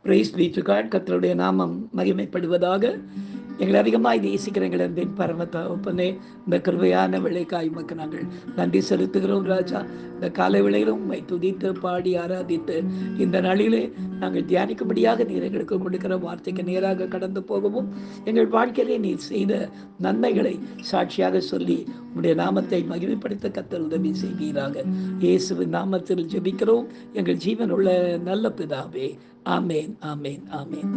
price வீட்டுக்காட் கத்தருடைய நாமம் மகிமைப்படுவதாக எங்களை அதிகமாக நேசிக்கிற எங்கள் அன்பின் பரம தகப்பனே இந்த கிருபையான விளைக்காய் மக்கு நாங்கள் நன்றி செலுத்துகிறோம் ராஜா இந்த காலை விளையிலும் உம்மை துதித்து பாடி ஆராதித்து இந்த நாளிலே நாங்கள் தியானிக்கும்படியாக நீர் எங்களுக்கு கொடுக்கிற வார்த்தைக்கு நேராக கடந்து போகவும் எங்கள் வாழ்க்கையிலே நீர் செய்த நன்மைகளை சாட்சியாக சொல்லி உம்முடைய நாமத்தை மகிமைப்படுத்த கத்தர் உதவி செய்வீராக இயேசுவின் நாமத்தில் ஜெபிக்கிறோம் எங்கள் ஜீவன் உள்ள நல்ல பிதாவே ஆமேன் ஆமேன் ஆமேன்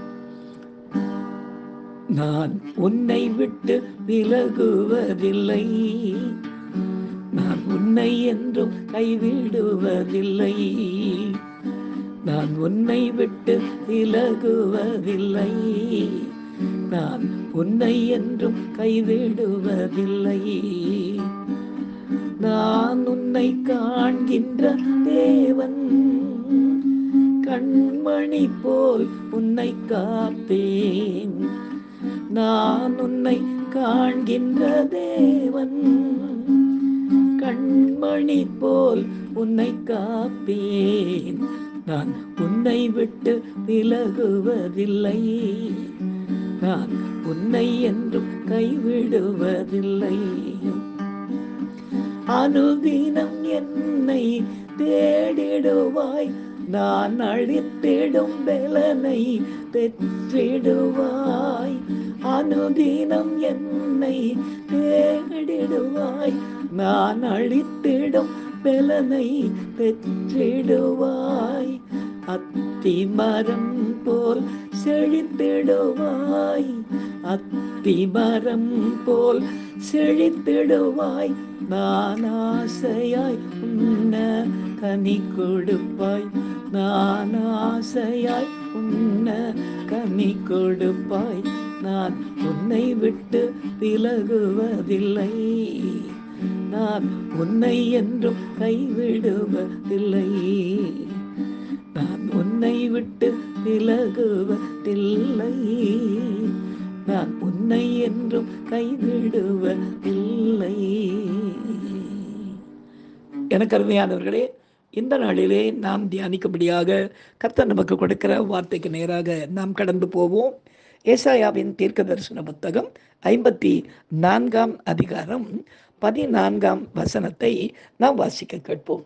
நான் உன்னை விட்டு விலகுவதில்லை நான் உன்னை என்றும் கைவிடுவதில்லை நான் உன்னை விட்டு விலகுவதில்லை நான் உன்னை என்றும் கைவிடுவதில்லை நான் உன்னை காண்கின்ற தேவன் கண்மணி போல் உன்னை காப்பேன் நான் உன்னை காண்கின்ற தேவன் கண்மணி போல் உன்னை காப்பேன் நான் உன்னை விட்டு விலகுவதில்லை நான் உன்னை என்றும் கைவிடுவதில்லை அனுதினம் என்னை தேடிடுவாய் நான் அழித்திடும் பலனை பெற்றிடுவாய் அனுதினம் என்னை தேடிடுவாய் நான் அழித்திடும் பலனை பெற்றிடுவாய் அத்தி மரம் போல் செழித்திடுவாய் அத்தி மரம் போல் செழித்திடுவாய் நான் ஆசையாய் உன்ன கனி கொடுப்பாய் நான் ஆசையாய் உன்ன கனி கொடுப்பாய் நான் உன்னை விட்டு விலகுவதில்லை நான் உன்னை என்றும் கைவிடுவதில்லை நான் உன்னை விட்டு விலகுவதில்லை நான் உன்னை என்றும் கைவிடுவதில்லை எனக்கு அருமையானவர்களே இந்த நாளிலே நாம் தியானிக்கும்படியாக கர்த்தர் நமக்கு கொடுக்கிற வார்த்தைக்கு நேராக நாம் கடந்து போவோம் ஏசாயாவின் தீர்க்க தரிசன புத்தகம் ஐம்பத்தி நான்காம் அதிகாரம் பதினான்காம் வசனத்தை நாம் வாசிக்க கேட்போம்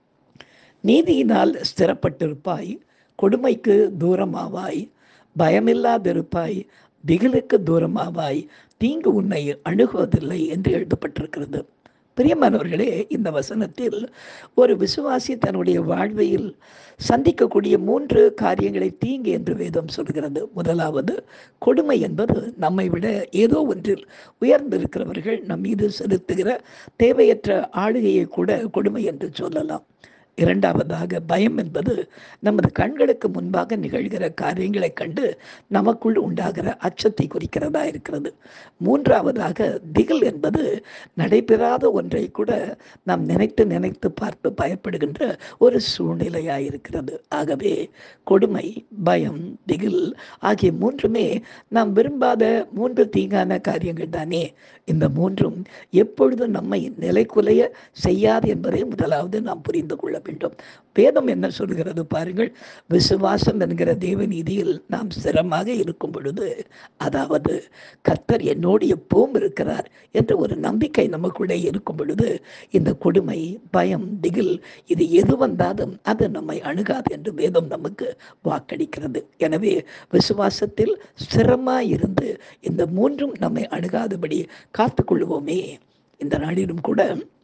நீதியினால் ஸ்திரப்பட்டிருப்பாய் கொடுமைக்கு தூரமாவாய் பயமில்லாதிருப்பாய் திகிலுக்கு தூரமாவாய் தீங்கு உன்னை அணுகுவதில்லை என்று எழுதப்பட்டிருக்கிறது பிரியமானவர்களே இந்த வசனத்தில் ஒரு விசுவாசி தன்னுடைய வாழ்வையில் சந்திக்கக்கூடிய மூன்று காரியங்களை தீங்கு என்று வேதம் சொல்கிறது முதலாவது கொடுமை என்பது நம்மை விட ஏதோ ஒன்றில் உயர்ந்திருக்கிறவர்கள் நம் மீது செலுத்துகிற தேவையற்ற ஆளுகையை கூட கொடுமை என்று சொல்லலாம் இரண்டாவதாக பயம் என்பது நமது கண்களுக்கு முன்பாக நிகழ்கிற காரியங்களை கண்டு நமக்குள் உண்டாகிற அச்சத்தை குறிக்கிறதா இருக்கிறது மூன்றாவதாக திகில் என்பது நடைபெறாத ஒன்றை கூட நாம் நினைத்து நினைத்து பார்த்து பயப்படுகின்ற ஒரு சூழ்நிலையாக இருக்கிறது ஆகவே கொடுமை பயம் திகில் ஆகிய மூன்றுமே நாம் விரும்பாத மூன்று தீங்கான காரியங்கள் தானே இந்த மூன்றும் எப்பொழுதும் நம்மை நிலைக்குலைய செய்யாது என்பதை முதலாவது நாம் புரிந்து கொள்ள வேண்டும் வேதம் என்ன சொல்கிறது பாருங்கள் விசுவாசம் என்கிற தேவநீதியில் நாம் ஸ்திரமாக இருக்கும் பொழுது அதாவது கர்த்தர் என்னோடு எப்பவும் இருக்கிறார் என்ற ஒரு நம்பிக்கை நமக்குள்ளே இருக்கும் பொழுது இந்த கொடுமை பயம் திகில் இது எது வந்தாலும் அது நம்மை அணுகாது என்று வேதம் நமக்கு வாக்களிக்கிறது எனவே விசுவாசத்தில் ஸ்திரமாக இருந்து இந்த மூன்றும் நம்மை அணுகாதபடி காத்துக்கொள்வோமே இந்த நாளிலும் கூட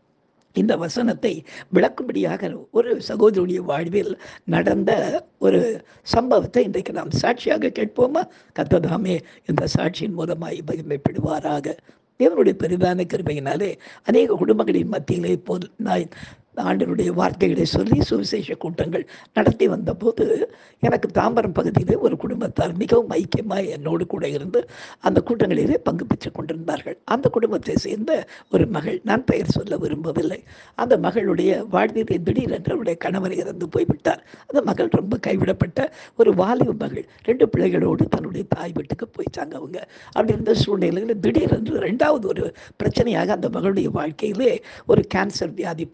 இந்த வசனத்தை விளக்கும்படியாக ஒரு சகோதரனுடைய வாழ்வில் நடந்த ஒரு சம்பவத்தை இன்றைக்கு நாம் சாட்சியாக கேட்போமா கத்ததாமே இந்த சாட்சியின் மூலமாய் மகிமைப்படுவாராக தேவனுடைய பெரிதான கிருபையினாலே அநேக குடும்பங்களின் மத்தியிலே போல் நான் ஆண்டனுடைய வார்த்தைகளை சொல்லி சுவிசேஷ கூட்டங்கள் நடத்தி வந்தபோது எனக்கு தாம்பரம் பகுதியிலே ஒரு குடும்பத்தார் மிகவும் ஐக்கியமாக என்னோடு கூட இருந்து அந்த கூட்டங்களிலே பங்கு பெற்று கொண்டிருந்தார்கள் அந்த குடும்பத்தை சேர்ந்த ஒரு மகள் நான் பெயர் சொல்ல விரும்பவில்லை அந்த மகளுடைய வாழ்விலே திடீரென்று அவருடைய கணவர் இறந்து போய்விட்டார் அந்த மகள் ரொம்ப கைவிடப்பட்ட ஒரு வாலிப மகள் ரெண்டு பிள்ளைகளோடு தன்னுடைய தாய் வீட்டுக்கு போயிட்டாங்க அவங்க அப்படி இருந்த சூழ்நிலையில் திடீரென்று ரெண்டாவது ஒரு பிரச்சனையாக அந்த மகளுடைய வாழ்க்கையிலே ஒரு கேன்சர் வியாதி போன்ற ஒரு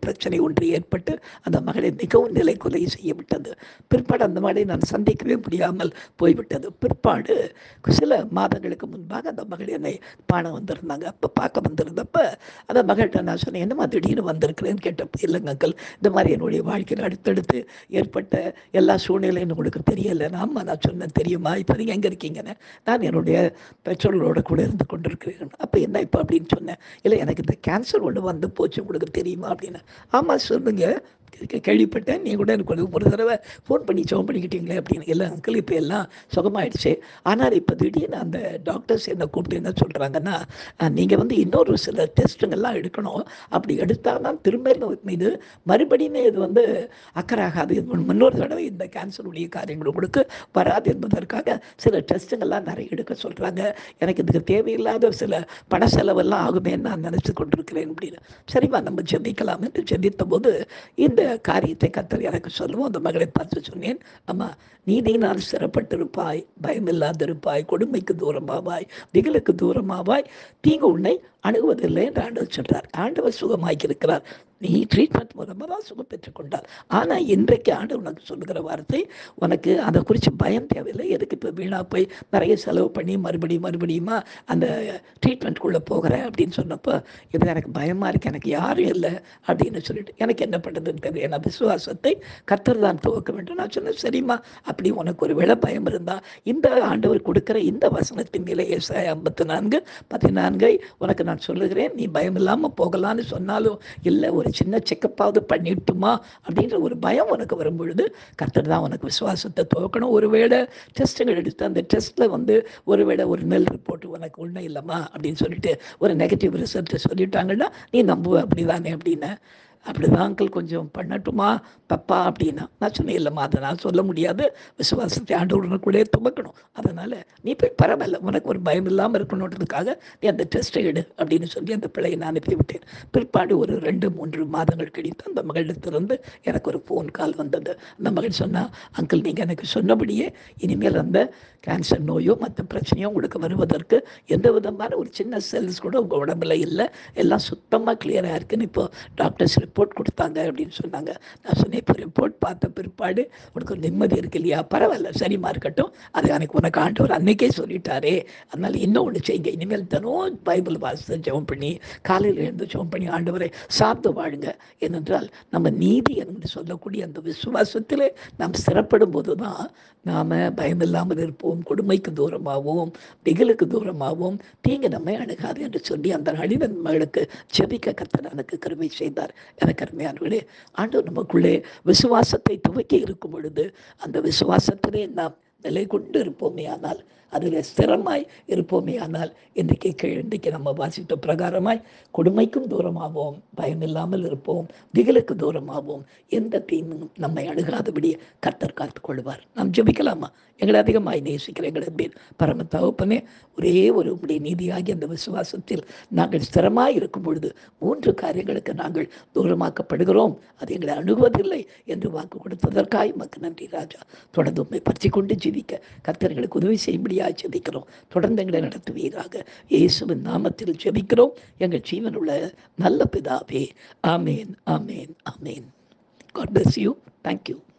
பிரச்சனை ஒன்று ஏற்பட்டு அந்த மகளை மிகவும் நிலை கொலை செய்யவிட்டது பிற்பாடு அந்த மகளை நான் சந்திக்கவே முடியாமல் போய்விட்டது பிற்பாடு சில மாதங்களுக்கு முன்பாக அந்த மகள் என்னை பாட வந்திருந்தாங்க அப்போ பார்க்க வந்திருந்தப்ப அந்த மகள்கிட்ட நான் சொன்னேன் என்னம்மா திடீர்னு வந்திருக்கிறேன்னு கேட்டப்ப இல்லைங்க அங்கிள் இந்த மாதிரி என்னுடைய வாழ்க்கையில் அடுத்தடுத்து ஏற்பட்ட எல்லா சூழ்நிலையும் உங்களுக்கு தெரியலை ஆமா நான் சொன்னேன் தெரியுமா இப்போ நீங்கள் எங்கே இருக்கீங்கன்னு நான் என்னுடைய பெற்றோர்களோட கூட இருந்து கொண்டிருக்கிறேன் அப்போ என்ன இப்போ அப்படின்னு சொன்னேன் இல்லை எனக்கு இந்த கேன்சர் ஒன்று வந்து போச்சு உங்களுக்கு தெரியுமா அப்படின்னு ஆமாம் சொல்லுங்க கே- கேள்விப்பட்டேன் நீ கூட எனக்கு ஒரு ஒரு தடவை ஃபோன் பண்ணி ஜோம் பண்ணிக்கிட்டீங்களே அப்படின்னு இல்லை அங்கிள் இப்போ எல்லாம் சுகமாயிடுச்சு ஆனால் இப்போ திடீர்னு அந்த டாக்டர்ஸ் என்ன கூப்பிட்டு என்ன சொல்கிறாங்கன்னா நீங்கள் வந்து இன்னொரு சில டெஸ்ட்டுங்கெல்லாம் எடுக்கணும் அப்படி எடுத்தால் தான் திரும்ப இந்த இது மறுபடியும் இது வந்து அக்கறாகாது இது முன்னொரு தடவை இந்த கேன்சர் உடைய காரியங்கள் உங்களுக்கு வராது என்பதற்காக சில டெஸ்ட்டுங்கெல்லாம் நிறைய எடுக்க சொல்கிறாங்க எனக்கு இதுக்கு தேவையில்லாத சில பண செலவெல்லாம் ஆகுமே நான் நினச்சி கொண்டிருக்கிறேன் அப்படின்னு சரிம்மா நம்ம ஜெபிக்கலாம் என்று ஜெபித்த போது இந்த காரியத்தை கத்தர் எனக்கு சொல்லுவோம் அந்த மகளை பார்த்து சொன்னேன் அம்மா நீதியினால் சிறப்பட்டிருப்பாய் பயமில்லாதிருப்பாய் கொடுமைக்கு தூரமாவாய் திகிலுக்கு தூரமாவாய் தீங்கு உன்னை அணுகுவதில்லை என்று ஆண்டவர் சொல்றார் ஆண்டவர் சுகமாக்கியிருக்கிறார் நீ ட்ரீட்மெண்ட் மூலமாக தான் சுகம் பெற்றுக்கொண்டார் ஆனால் இன்றைக்கு ஆண்டவர் உனக்கு சொல்லுகிற வார்த்தை உனக்கு அதை குறித்து பயம் தேவையில்லை எதுக்கு இப்போ வீணாக போய் நிறைய செலவு பண்ணி மறுபடியும் மறுபடியுமா அந்த ட்ரீட்மெண்ட்குள்ளே போகிறேன் அப்படின்னு சொன்னப்போ இது எனக்கு பயமாக இருக்கு எனக்கு யாரும் இல்லை அப்படின்னு சொல்லிட்டு எனக்கு என்ன பண்ணுறதுன்னு தெரியல நான் விசுவாசத்தை கர்த்தர் தான் துவக்க வேண்டும் நான் சொன்னேன் சரிம்மா அப்படி உனக்கு ஒரு வேளை பயம் இருந்தால் இந்த ஆண்டவர் கொடுக்குற இந்த வசனத்தின் நிலை ஏசாய ஐம்பத்தி நான்கு பதினான்கை உனக்கு நான் சொல்லுகிறேன் நீ பயம் இல்லாமல் போகலான்னு சொன்னாலும் இல்லை ஒரு சின்ன செக்கப்பாவது பண்ணிட்டுமா அப்படின்ற ஒரு பயம் உனக்கு வரும் பொழுது கர்த்தர் தான் உனக்கு விசுவாசத்தை துவக்கணும் ஒருவேளை டெஸ்ட்டுகள் எடுத்து அந்த டெஸ்ட்டில் வந்து ஒருவேளை ஒரு நெல் ரிப்போர்ட் உனக்கு ஒன்றும் இல்லைம்மா அப்படின்னு சொல்லிட்டு ஒரு நெகட்டிவ் ரிசல்ட் சொல்லிட்டாங்கன்னா நீ நம்புவ அப்படிதானே அப்படின்னு அப்படிதான் அங்கிள் கொஞ்சம் பண்ணட்டுமா தப்பா அப்படின்னா நான் சொன்னேன் இல்லைம்மா அதை நான் சொல்ல முடியாது விசுவாசத்தை ஆண்டவனுக்குள்ளே துவக்கணும் அதனால் நீ போய் பரவாயில்ல உனக்கு ஒரு பயம் இல்லாமல் இருக்கணுன்றதுக்காக நீ அந்த டெஸ்ட்டை எடு அப்படின்னு சொல்லி அந்த பிள்ளையை நான் அனுப்பி விட்டேன் பிற்பாடு ஒரு ரெண்டு மூன்று மாதங்கள் கழித்து அந்த மகளிடத்திலிருந்து எனக்கு ஒரு ஃபோன் கால் வந்தது அந்த மகள் சொன்னா அங்கிள் நீங்கள் எனக்கு சொன்னபடியே இனிமேல் அந்த கேன்சர் நோயோ மற்ற பிரச்சனையோ உங்களுக்கு வருவதற்கு எந்த விதமான ஒரு சின்ன செல்ஸ் கூட உங்கள் உடம்புல இல்லை எல்லாம் சுத்தமாக கிளியராக இருக்குன்னு இப்போ டாக்டர்ஸ் ரிப்போர்ட் கொடுத்தாங்க அப்படின்னு சொன்னாங்க நான் சொன்னேன் இப்போ ரிப்போர்ட் பார்த்த பிற்பாடு உனக்கு ஒரு நிம்மதி இருக்கு இல்லையா பரவாயில்ல சரிமா இருக்கட்டும் அது எனக்கு உனக்கு ஆண்டவர் அன்னைக்கே சொல்லிட்டாரே அதனால இன்னும் ஒன்று செய்யுங்க இனிமேல் தினம் பைபிள் வாசித்து ஜெபம் பண்ணி காலையில் எழுந்து ஜெபம் பண்ணி ஆண்டவரை சார்ந்து வாழுங்க ஏனென்றால் நம்ம நீதி என்று சொல்லக்கூடிய அந்த விசுவாசத்திலே நாம் சிறப்படும் போது தான் நாம் பயமில்லாமல் இருப்போம் கொடுமைக்கு தூரமாகவும் திகிலுக்கு தூரமாகவும் தீங்கு நம்மை அணுகாது என்று சொல்லி அந்த நாளில் மகளுக்கு செபிக்க கர்த்தர் எனக்கு கருமை செய்தார் எனக்கு அருமையானவர்களே ஆண்டவர் நமக்குள்ளே விசுவாசத்தை துவக்கி இருக்கும் பொழுது அந்த விசுவாசத்திலே நாம் நிலை கொண்டு இருப்போமே ஆனால் அதில் ஸ்திரமாய் இருப்போமே ஆனால் இன்றைக்கு கீழ் இன்றைக்கு நம்ம வாசித்த பிரகாரமாய் கொடுமைக்கும் தூரமாகவும் பயமில்லாமல் இருப்போம் திகிலுக்கு தூரமாகவும் எந்த தீங்கும் நம்மை அணுகாதபடி கர்த்தர் காத்துக் கொள்வார் நாம் ஜெபிக்கலாமா எங்களை அதிகமாய் நேசிக்கிற எங்களை பேர் பரம தகப்பனே ஒரே ஒரு உடைய நீதியாகி அந்த விசுவாசத்தில் நாங்கள் ஸ்திரமாய் இருக்கும் பொழுது மூன்று காரியங்களுக்கு நாங்கள் தூரமாக்கப்படுகிறோம் அது எங்களை அணுகுவதில்லை என்று வாக்கு கொடுத்ததற்காய் மக்கு நன்றி ராஜா தொடர்ந்து உண்மை பற்றி கொண்டு ஜீவிக்க கர்த்தர்களுக்கு உதவி செய்யும்படியாக ஜெபிக்கிறோம் தொடர்ந்து எங்களை நடத்துவீராக இயேசுவின் நாமத்தில் ஜெபிக்கிறோம் எங்கள் ஜீவனுள்ள நல்ல பிதாவே amen amen amen God bless you thank you